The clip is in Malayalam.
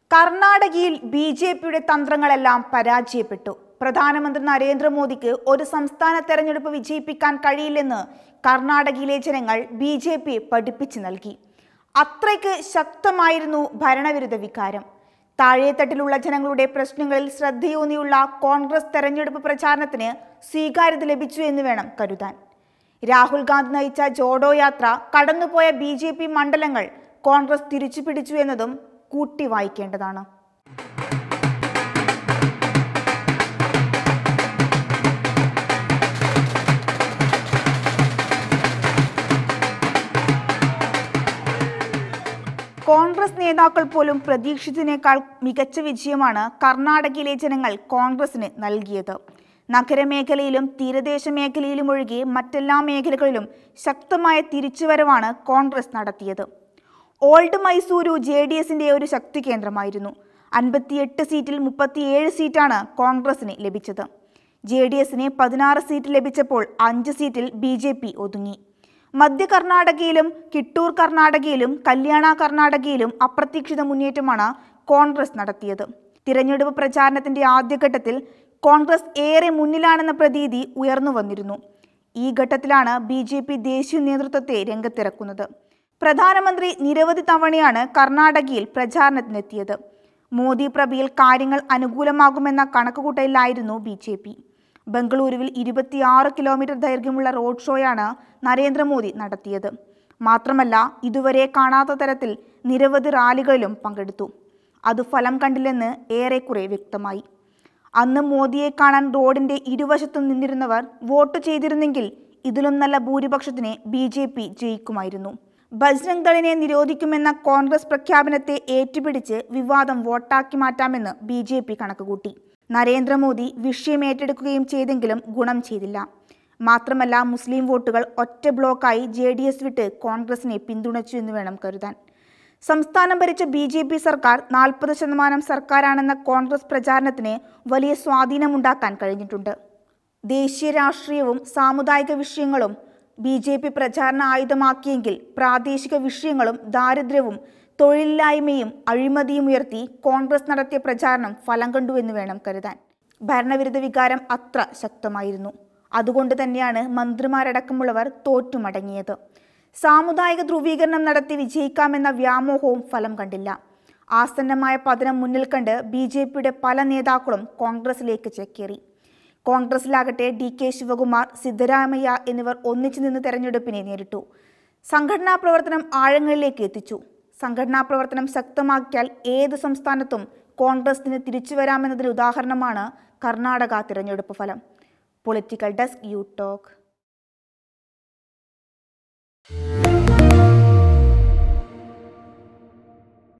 കർണാടകയിൽ ബി ജെ പിയുടെ തന്ത്രങ്ങളെല്ലാം പരാജയപ്പെട്ടു പ്രധാനമന്ത്രി നരേന്ദ്രമോദിക്ക് ഒരു സംസ്ഥാന തെരഞ്ഞെടുപ്പ് വിജയിപ്പിക്കാൻ കഴിയില്ലെന്ന് കർണാടകയിലെ ജനങ്ങൾ ബി ജെ പി പഠിപ്പിച്ചു നൽകി അത്രയ്ക്ക് ശക്തമായിരുന്നു ഭരണവിരുദ്ധ വികാരം താഴേത്തട്ടിലുള്ള ജനങ്ങളുടെ പ്രശ്നങ്ങളിൽ ശ്രദ്ധയൂന്നിയുള്ള കോൺഗ്രസ് തെരഞ്ഞെടുപ്പ് പ്രചാരണത്തിന് സ്വീകാര്യത ലഭിച്ചു എന്ന് വേണം കരുതാൻ രാഹുൽ ഗാന്ധി നയിച്ച ജോഡോ യാത്ര കടന്നുപോയ ബി ജെ പി മണ്ഡലങ്ങൾ കോൺഗ്രസ് തിരിച്ചു പിടിച്ചു എന്നതും കൂട്ടി വായിക്കേണ്ടതാണ് കോൺഗ്രസ് നേതാക്കൾ പോലും പ്രതീക്ഷിച്ചതിനേക്കാൾ മികച്ച വിജയമാണ് കർണാടകയിലെ ജനങ്ങൾ കോൺഗ്രസിന് നൽകിയത് നഗരമേഖലയിലും തീരദേശ മേഖലയിലും ഒഴികെ മറ്റെല്ലാ മേഖലകളിലും ശക്തമായ തിരിച്ചുവരവാണ് കോൺഗ്രസ് നടത്തിയത് ഓൾഡ് മൈസൂരു ജെ ഡി എസിന്റെ ഒരു ശക്തി കേന്ദ്രമായിരുന്നു അൻപത്തിയെട്ട് സീറ്റിൽ മുപ്പത്തിയേഴ് സീറ്റാണ് കോൺഗ്രസിന് ലഭിച്ചത് ജെ ഡി എസിന് പതിനാറ് സീറ്റ് ലഭിച്ചപ്പോൾ അഞ്ച് സീറ്റിൽ ബി ജെ പി ഒതുങ്ങി മധ്യ കർണാടകയിലും കിട്ടൂർ കർണാടകയിലും കല്യാണ കർണാടകയിലും അപ്രതീക്ഷിത മുന്നേറ്റമാണ് കോൺഗ്രസ് നടത്തിയത് തിരഞ്ഞെടുപ്പ് പ്രചാരണത്തിന്റെ ആദ്യഘട്ടത്തിൽ കോൺഗ്രസ് ഏറെ മുന്നിലാണെന്ന പ്രതീതി ഉയർന്നു വന്നിരുന്നു ഈ ഘട്ടത്തിലാണ് ബി ജെ പി ദേശീയ നേതൃത്വത്തെ രംഗത്തിറക്കുന്നത് പ്രധാനമന്ത്രി നിരവധി തവണയാണ് കർണാടകയിൽ പ്രചാരണത്തിനെത്തിയത് മോദി പ്രഭയിൽ കാര്യങ്ങൾ അനുകൂലമാകുമെന്ന കണക്കുകൂട്ടലിലായിരുന്നു ബി ജെ പി ബംഗളൂരുവിൽ ഇരുപത്തിയാറ് കിലോമീറ്റർ ദൈർഘ്യമുള്ള റോഡ് ഷോയാണ് നരേന്ദ്രമോദി നടത്തിയത് മാത്രമല്ല ഇതുവരെ കാണാത്ത തരത്തിൽ നിരവധി റാലികളിലും പങ്കെടുത്തു അത് ഫലം കണ്ടില്ലെന്ന് ഏറെക്കുറെ വ്യക്തമായി അന്ന് മോദിയെ കാണാൻ റോഡിന്റെ ഇരുവശത്തും നിന്നിരുന്നവർ വോട്ട് ചെയ്തിരുന്നെങ്കിൽ ഇതിലും നല്ല ഭൂരിപക്ഷത്തിന് ബി ജെ പി ജയിക്കുമായിരുന്നു ബജ്രംഗ് ദളിനെ നിരോധിക്കുമെന്ന കോൺഗ്രസ് പ്രഖ്യാപനത്തെ ഏറ്റുപിടിച്ച് വിവാദം വോട്ടാക്കി മാറ്റാമെന്ന് ബി ജെ പി കണക്കുകൂട്ടി നരേന്ദ്രമോദി വിഷയം ഏറ്റെടുക്കുകയും ചെയ്തെങ്കിലും ഗുണം ചെയ്തില്ല മാത്രമല്ല മുസ്ലിം വോട്ടുകൾ ഒറ്റ ബ്ലോക്കായി ജെ ഡി എസ് വിട്ട് കോൺഗ്രസിനെ പിന്തുണച്ചു എന്ന് വേണം കരുതാൻ സംസ്ഥാനം ഭരിച്ച ബി ജെ പി സർക്കാർ നാൽപ്പത് ശതമാനം സർക്കാരാണെന്ന കോൺഗ്രസ് പ്രചാരണത്തിന് വലിയ സ്വാധീനമുണ്ടാക്കാൻ കഴിഞ്ഞിട്ടുണ്ട് ദേശീയ രാഷ്ട്രീയവും സാമുദായിക വിഷയങ്ങളും ബി ജെ പി പ്രചാരണ ആയുധമാക്കിയെങ്കിൽ പ്രാദേശിക വിഷയങ്ങളും ദാരിദ്ര്യവും തൊഴിലില്ലായ്മയും അഴിമതിയും ഉയർത്തി കോൺഗ്രസ് നടത്തിയ പ്രചാരണം ഫലം കണ്ടുവെന്ന് വേണം കരുതാൻ ഭരണവിരുദ്ധ വികാരം അത്ര ശക്തമായിരുന്നു അതുകൊണ്ട് തന്നെയാണ് മന്ത്രിമാരടക്കമുള്ളവർ തോറ്റുമടങ്ങിയത് സാമുദായിക ധ്രുവീകരണം നടത്തി വിജയിക്കാമെന്ന വ്യാമോഹവും ഫലം കണ്ടില്ല ആസന്നമായ പതനം മുന്നിൽ കണ്ട് ബി ജെ പിയുടെ പല നേതാക്കളും കോൺഗ്രസിലേക്ക് ചേക്കേറി കോൺഗ്രസിലാകട്ടെ ഡി കെ ശിവകുമാർ സിദ്ധരാമയ്യ എന്നിവർ ഒന്നിച്ചു നിന്ന് തെരഞ്ഞെടുപ്പിനെ നേരിട്ടു സംഘടനാ പ്രവർത്തനം ആഴങ്ങളിലേക്ക് എത്തിച്ചു സംഘടനാ പ്രവർത്തനം ശക്തമാക്കിയാൽ ഏത് സംസ്ഥാനത്തും കോൺഗ്രസിന് തിരിച്ചു വരാമെന്നതിന് ഉദാഹരണമാണ് കർണാടക തിരഞ്ഞെടുപ്പ് ഫലം പൊളിറ്റിക്കൽ ഡെസ്ക് യു ടോക്ക്